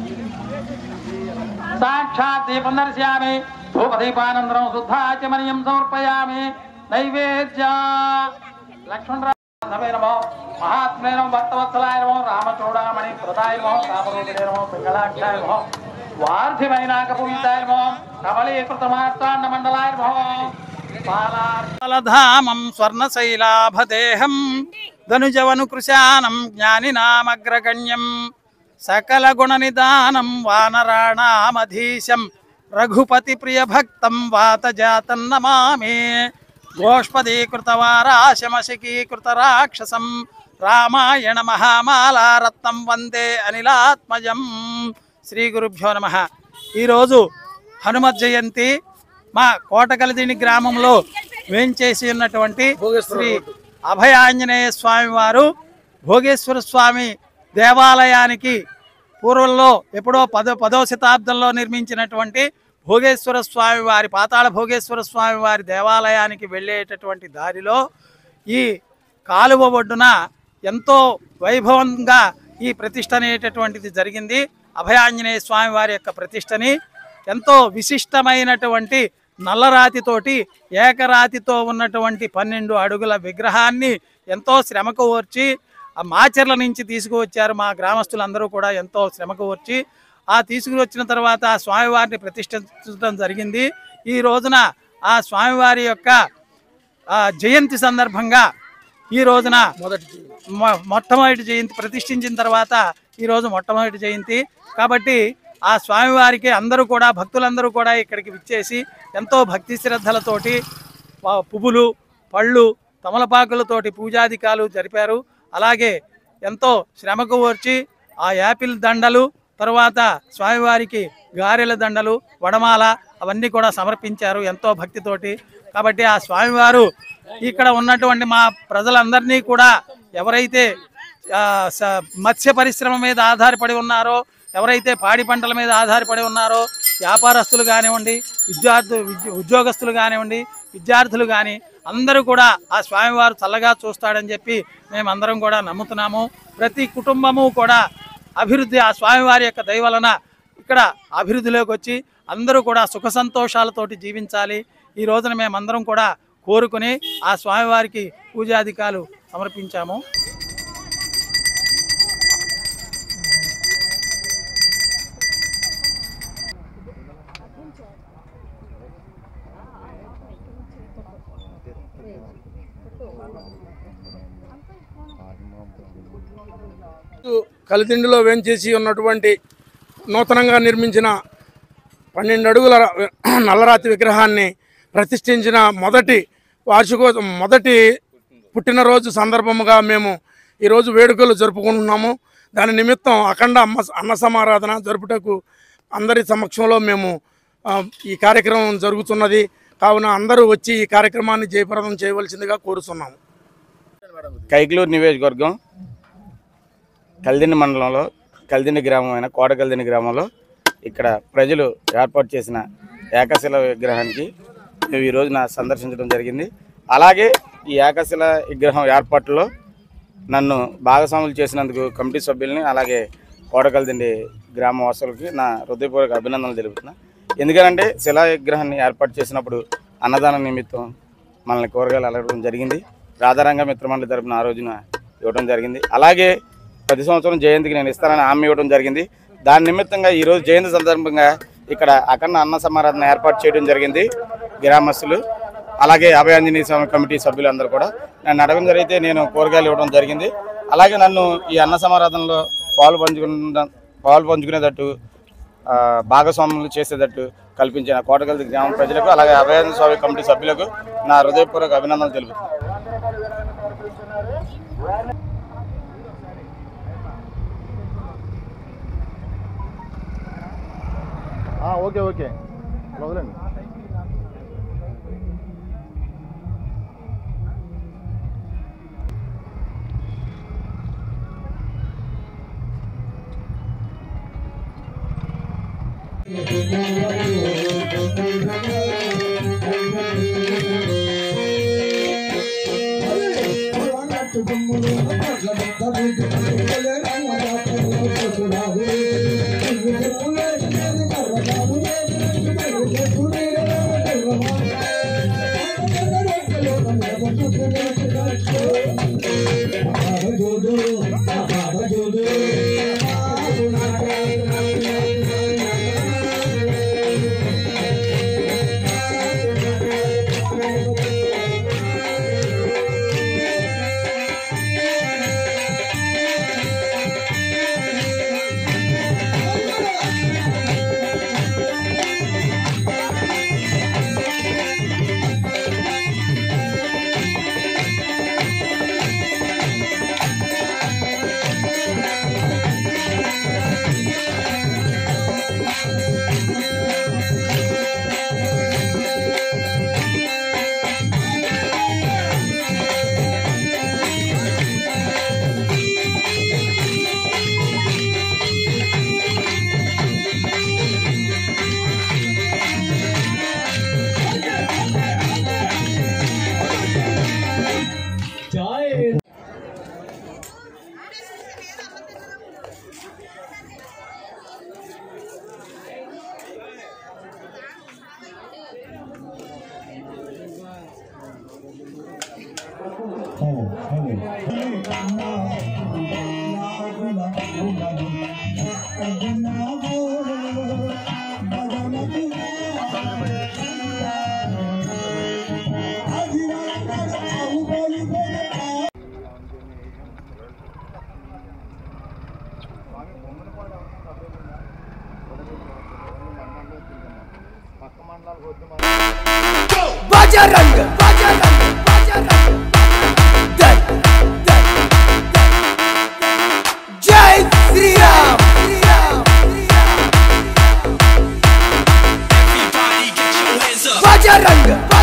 సాక్షాత్ దీపం దర్శయామి ధూపదీపానందరం శుద్ధాచమనీయం సమర్పయామి నైవేద్య లక్ష్మణరామే నమో మహాత్మే నమో భక్తవత్సలాయ నమో రామచూడామణి ప్రదాయ నమో కామరూపిణే నమో పింగళాక్షాయ నమో వార్ధిమైనాక పూజితాయ నమో కమలీకృత మార్తాండ మండలాయ నమో పాలార్ధధామం స్వర్ణశైలాభదేహం ధనుజవను కృశానం జ్ఞానినామగ్రగణ్యం సకల గుణ నిదానం వానరాణామధీశం రఘుపతి ప్రియ భక్తం వాతజాతం నమామి గోష్పదీకృత వారాశమశకీకృత రాక్షసం రామాయణ మహామాలారత్నం వందే అనిలాత్మజం శ్రీ గురుభ్యో నమ ఈరోజు హనుమత్ జయంతి మా కోటకలదిని గ్రామంలో వేంచేసి ఉన్నటువంటి శ్రీ అభయాంజనేయ స్వామి వారు భోగేశ్వర స్వామి దేవాలయానికి పూర్వంలో ఎప్పుడో పదో పదో శతాబ్దంలో నిర్మించినటువంటి భోగేశ్వర స్వామి వారి పాతాళ భోగేశ్వర స్వామి వారి దేవాలయానికి వెళ్ళేటటువంటి దారిలో ఈ కాలువ ఒడ్డున ఎంతో వైభవంగా ఈ ప్రతిష్ట అనేటటువంటిది జరిగింది అభయాంజనేయ స్వామి వారి యొక్క ప్రతిష్టని ఎంతో విశిష్టమైనటువంటి నల్లరాతితోటి ఏకరాతితో ఉన్నటువంటి పన్నెండు అడుగుల విగ్రహాన్ని ఎంతో శ్రమకు ఓర్చి ఆ మాచర్ల నుంచి తీసుకువచ్చారు మా గ్రామస్తులందరూ కూడా ఎంతో శ్రమకు వచ్చి ఆ తీసుకువచ్చిన తర్వాత ఆ స్వామివారిని ప్రతిష్ఠించడం జరిగింది ఈ రోజున ఆ స్వామివారి యొక్క ఆ జయంతి సందర్భంగా ఈ రోజున మొ- మొట్టమొదటి జయంతి ప్రతిష్ఠించిన తర్వాత ఈ రోజు మొట్టమొదటి జయంతి కాబట్టి ఆ స్వామివారికి అందరూ కూడా భక్తులందరూ కూడా ఇక్కడికి విచ్చేసి ఎంతో భక్తి శ్రద్ధలతోటి ప- పువ్వులు పళ్ళు తమలపాకులతోటి పూజాధికాలు జరిపారు అలాగే ఎంతో శ్రమకు వచ్చి ఆ యాపిల్ దండలు తర్వాత స్వామివారికి గారెల దండలు వడమాల అవన్నీ కూడా సమర్పించారు ఎంతో భక్తితోటి కాబట్టి ఆ స్వామివారు ఇక్కడ ఉన్నటువంటి మా ప్రజలందరినీ కూడా ఎవరైతే ఆ, స- మత్స్య పరిశ్రమ మీద ఆధారపడి ఉన్నారో ఎవరైతే పాడి పంటల మీద ఆధారపడి ఉన్నారో వ్యాపారస్తులు కానివ్వండి విద్యార్థు విద్య- ఉద్యోగస్తులు కానివ్వండి విద్యార్థులు కానీ అందరూ కూడా ఆ స్వామివారు చల్లగా చూస్తాడని చెప్పి మేమందరం కూడా నమ్ముతున్నాము ప్రతి కుటుంబము కూడా అభివృద్ధి ఆ స్వామివారి యొక్క దయ వలన ఇక్కడ అభివృద్ధిలోకి వచ్చి అందరూ కూడా సుఖ సంతోషాలతోటి జీవించాలి ఈ రోజున మేమందరం కూడా కోరుకుని ఆ స్వామివారికి పూజాధికాలు సమర్పించాము కలిదిండిలో వేంచేసి ఉన్నటువంటి నూతనంగా నిర్మించిన పన్నెండు అడుగుల ర- నల్లరాతి విగ్రహాన్ని ప్రతిష్ఠించిన మొదటి వార్షికో మొదటి పుట్టినరోజు సందర్భముగా మేము ఈరోజు వేడుకలు జరుపుకుంటున్నాము దాని నిమిత్తం అఖండ అమ్మ అన్న సమారాధన జరుపుటకు అందరి సమక్షంలో మేము ఆ, ఈ కార్యక్రమం జరుగుతున్నది కావున అందరూ వచ్చి ఈ కార్యక్రమాన్ని జయప్రదం చేయవలసిందిగా కోరుతున్నాము కైకలూరు నియోజకవర్గం కల్దిండి మండలంలో కల్దిండి గ్రామం అయిన కోట కల్దిండి గ్రామంలో ఇక్కడ ప్రజలు ఏర్పాటు చేసిన ఏకశిల విగ్రహానికి మేము ఈ రోజున సందర్శించడం జరిగింది అలాగే ఈ ఏకశిల విగ్రహం ఏర్పాటులో నన్ను భాగస్వాములు చేసినందుకు కమిటీ సభ్యుల్ని అలాగే కోటకల్దిండి గ్రామ వాసులకి నా హృదయపూర్వక అభినందనలు తెలుపుతున్నా ఎందుకంటే శిలా విగ్రహాన్ని ఏర్పాటు చేసినప్పుడు అన్నదాన నిమిత్తం మనల్ని కూరగాయలు అలగడం జరిగింది రాధారంగ మిత్రమండలి తరపున ఆ రోజున ఇవ్వడం జరిగింది అలాగే ప్రతి సంవత్సరం జయంతికి నేను ఇస్తానని హామీ ఇవ్వడం జరిగింది దాని నిమిత్తంగా ఈరోజు జయంతి సందర్భంగా ఇక్కడ అఖండ అన్న సమారాధన ఏర్పాటు చేయడం జరిగింది గ్రామస్తులు అలాగే అభయాంజనేయ స్వామి కమిటీ సభ్యులందరూ కూడా నన్ను అడగడం జరిగితే నేను కూరగాయలు ఇవ్వడం జరిగింది అలాగే నన్ను ఈ అన్న సమారాధనలో పాలు పంచుకున్న పాలు పంచుకునేటట్టు ఆ, భాగస్వాములు చేసేటట్టు కల్పించిన కోటగల్ది గ్రామ ప్రజలకు అలాగే అభయాంజనేయ స్వామి కమిటీ సభ్యులకు నా హృదయపూర్వక అభినందనలు తెలుపుతున్నాను ఓకే ఓకే వదలండి రామ బజరంగ బజరంగ బజరంగ దై దై జై శ్రీరామ్ శ్రీరామ్ బజరంగ